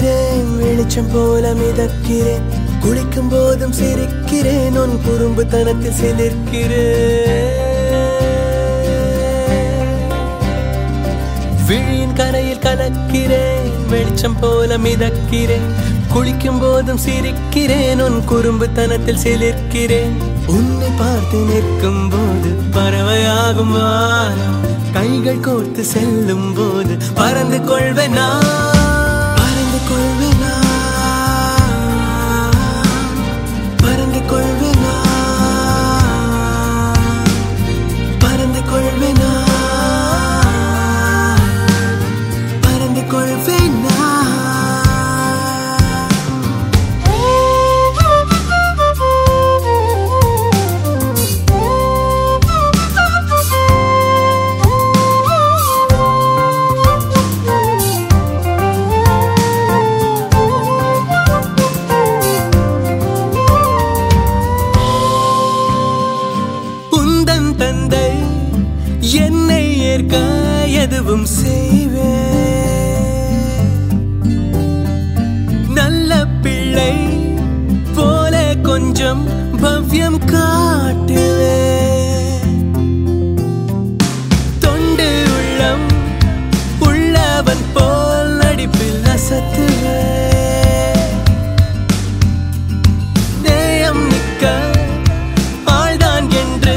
கலக்கிறேன் வெளிச்சம் போல மிதக்கிறேன் குளிக்கும் போதும் சிரிக்கிறேன் உன் குறும்புத்தனத்தில் சிலிர்க்கிறேன் விழியின் கரையில் கலக்கிறேன் வெளிச்சம் போல மிதக்கிறேன் குளிக்கும் போதும் சிரிக்கிறேன் உன் குறும்புத்தனத்தில் சிலிர்க்கிறேன் உன்னை பார்த்து நிற்கும் போது பறவையாகும் வானம் கைகள் கோர்த்து செல்லும் போது பறந்து கொள்வேனா பறந்து கொள்வேனா பறந்து கொள்வேனா பறந்து கொள்வேனா பறந்து கொள்வேனா உந்தன் தந்தை என்னை ஏற்க எதுவும் செய்வேன் நல்ல பிள்ளை போல கொஞ்சம் பவ்யம் காட்டுவேன் தொண்டு உள்ளம் உள்ளவன் போல் நடிப்பில் அசத்துவேன் நேயம் நிற்க ஆள்தான் என்று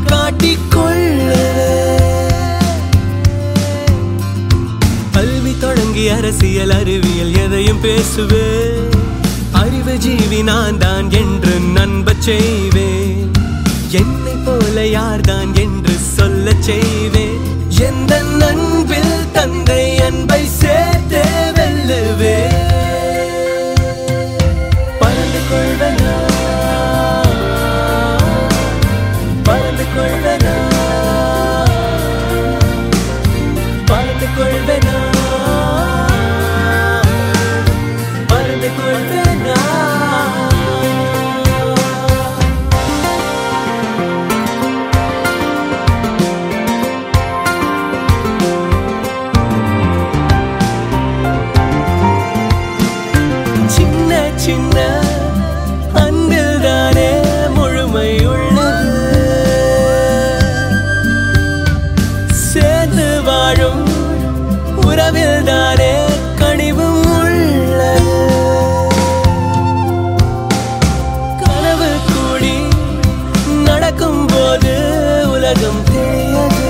காட்டிக்கொள்ளுவேன் கல்வி தொடங்கி அரசியல் அறிவியல் எதையும் பேசுவேன் அறிவு ஜீவி நான் தான் என்று நண்பச் செய்வேன் என்னை போல யார்தான் என்று சொல்லச் செய்வேன் எந்த நண்பில் தந்தை அன்பை சேர்த்தே வெல்லுவேன் பறந்து கொள்வனா பறந்து கொள்வனா பறந்து கொள்வனா பறந்து கொள்வனா சின்ன சின்ன அன்பில் தானே முழுமை உள்ளது சேர்ந்து வாழும் உறவில் தானே கனிவும் உள்ளது கனவு கூடி நடக்கும் போது உலகம் தெரியாது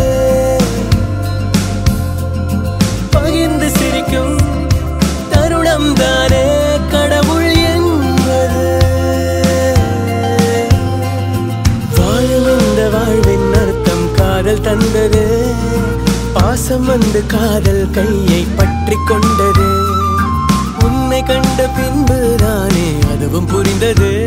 பகிர்ந்து சிரிக்கும் தருணம் தானே கடவுள் என்பது வாழும் இந்த வாழ்வின் அர்த்தம் காதல் தந்தது பாசம் வந்து காதல் கையை பற்றி கொண்டது உன்னை கண்ட பின்பு தானே அதுவும் புரிந்தது